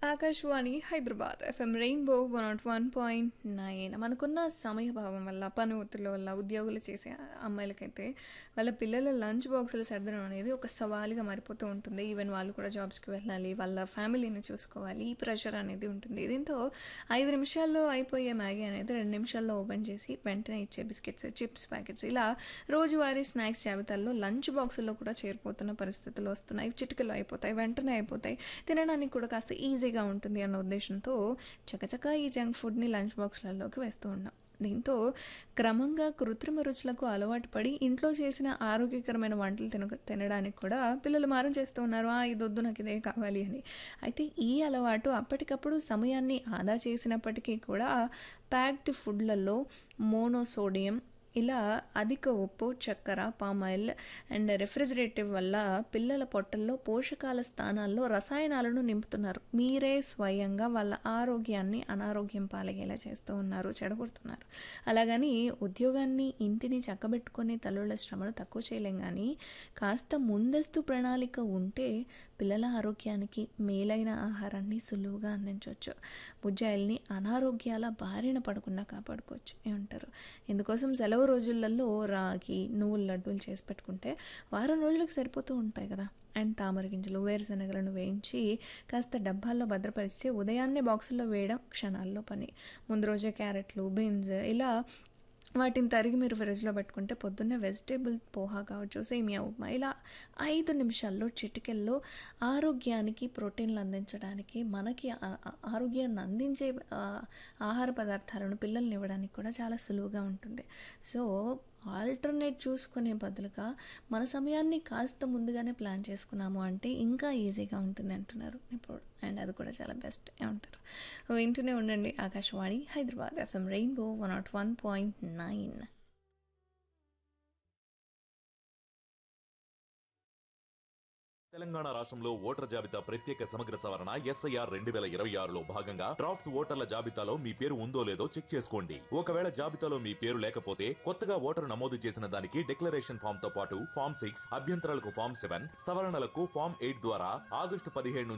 Akashvani Hyderabad FM rainbow one nought one point nine మనకున్న సమయభావం వల్ల పని ఒత్తిడి వల్ల ఉద్యోగులు చేసే అమ్మాయిలకైతే వాళ్ళ పిల్లల లంచ్ బాక్సులు సర్దడం అనేది ఒక సవాలుగా మారిపోతూ ఉంటుంది ఈవెన్ వాళ్ళు కూడా జాబ్స్కి వెళ్ళాలి వాళ్ళ ఫ్యామిలీని చూసుకోవాలి ఈ ప్రెషర్ అనేది ఉంటుంది దీంతో ఐదు నిమిషాల్లో అయిపోయే మ్యాగీ అనేది రెండు నిమిషాల్లో ఓపెన్ చేసి వెంటనే ఇచ్చే బిస్కెట్స్ చిప్స్ ప్యాకెట్స్ ఇలా రోజువారీ స్నాక్స్ జాబితాల్లో లంచ్ బాక్సుల్లో కూడా చేరిపోతున్న పరిస్థితులు వస్తున్నాయి చిటికలు అయిపోతాయి వెంటనే అయిపోతాయి తినడానికి కూడా కాస్త ఈజీగా ఉంటుంది అన్న ఉద్దేశంతో చకచక ఈ జంక్ ఫుడ్ని లంచ్ బాక్స్లలోకి వేస్తూ ఉన్నాం దీంతో క్రమంగా కృత్రిమ రుచులకు అలవాటు పడి ఇంట్లో చేసిన ఆరోగ్యకరమైన వంటలు తిన తినడానికి కూడా పిల్లలు మారం చేస్తూ ఉన్నారు ఆ ఇది వద్దు నాకు ఇదే కావాలి అని అయితే ఈ అలవాటు అప్పటికప్పుడు సమయాన్ని ఆదా చేసినప్పటికీ కూడా ప్యాక్డ్ ఫుడ్లలో మోనోసోడియం ఇలా అధిక ఉప్పు చక్కెర పామాయిల్ అండ్ రెఫ్రిజిరేటివ్ వల్ల పిల్లల పొట్టల్లో పోషకాల స్థానాల్లో రసాయనాలను నింపుతున్నారు మీరే స్వయంగా వాళ్ళ ఆరోగ్యాన్ని అనారోగ్యం పాలయ్యేలా చేస్తూ ఉన్నారు చెడగొడుతున్నారు అలాగని ఉద్యోగాన్ని ఇంటిని చక్కబెట్టుకొని తల్లుల శ్రమను తక్కువ చేయలేం కానీ కాస్త ముందస్తు ప్రణాళిక ఉంటే పిల్లల ఆరోగ్యానికి మేలైన ఆహారాన్ని సులువుగా అందించవచ్చు బుజ్జాయిల్ని అనారోగ్యాల బారిన పడకుండా కాపాడుకోవచ్చు ఏమంటారు ఇందుకోసం సెలవు రోజులలో రాగి నువ్వుల లడ్డూలు చేసి పెట్టుకుంటే వారం రోజులకు సరిపోతూ ఉంటాయి కదా అండ్ తామర గింజలు వేరుశనగలను వేయించి కాస్త డబ్బాల్లో భద్రపరిచి ఉదయాన్నే బాక్సుల్లో వేయడం క్షణాల్లో పని ముందు రోజే క్యారెట్లు బీన్స్ ఇలా వాటిని తరిగి మీరు ఫ్రిడ్జ్లో పెట్టుకుంటే పొద్దున్నే వెజిటేబుల్ పోహా కావచ్చు సేమియా ఉప్మా ఇలా ఐదు నిమిషాల్లో చిటికెల్లో ఆరోగ్యానికి ప్రోటీన్లు అందించడానికి మనకి ఆ- ఆ- ఆరోగ్యాన్ని అందించే ఆ, ఆహార పదార్థాలను పిల్లల్ని ఇవ్వడానికి కూడా చాలా సులువుగా ఉంటుంది సో ఆల్టర్నేట్ చూసుకునే బదులుగా మన సమయాన్ని కాస్త ముందుగానే ప్లాన్ చేసుకున్నాము అంటే ఇంకా ఈజీగా ఉంటుంది అంటున్నారు ఇప్పుడు అండ్ అది కూడా చాలా బెస్ట్ ఏమంటారు వింటూనే ఉండండి Akashvani Hyderabad FM rainbow one nought one point nine Telangana రాష్ట్రంలో ఓటర్ జాబితా ప్రత్యేక సమగ్ర సవరణ ఎస్ఐఆర్ రెండు వేల ఇరవై ఆరులో భాగంగా డ్రాఫ్ట్స్ ఓటర్ల జాబితాలో మీ పేరు ఉందో లేదో చెక్ చేసుకోండి ఒకవేళ జాబితాలో మీ పేరు లేకపోతే కొత్తగా ఓటరు నమోదు చేసిన దానికి డిక్లరేషన్ ఫామ్ తో పాటు ఫామ్ సిక్స్ అభ్యంతరాలకు ఫామ్ సెవెన్ సవరణలకు ఫామ్ ఎయిట్ ద్వారా ఆగస్టు పదిహేడు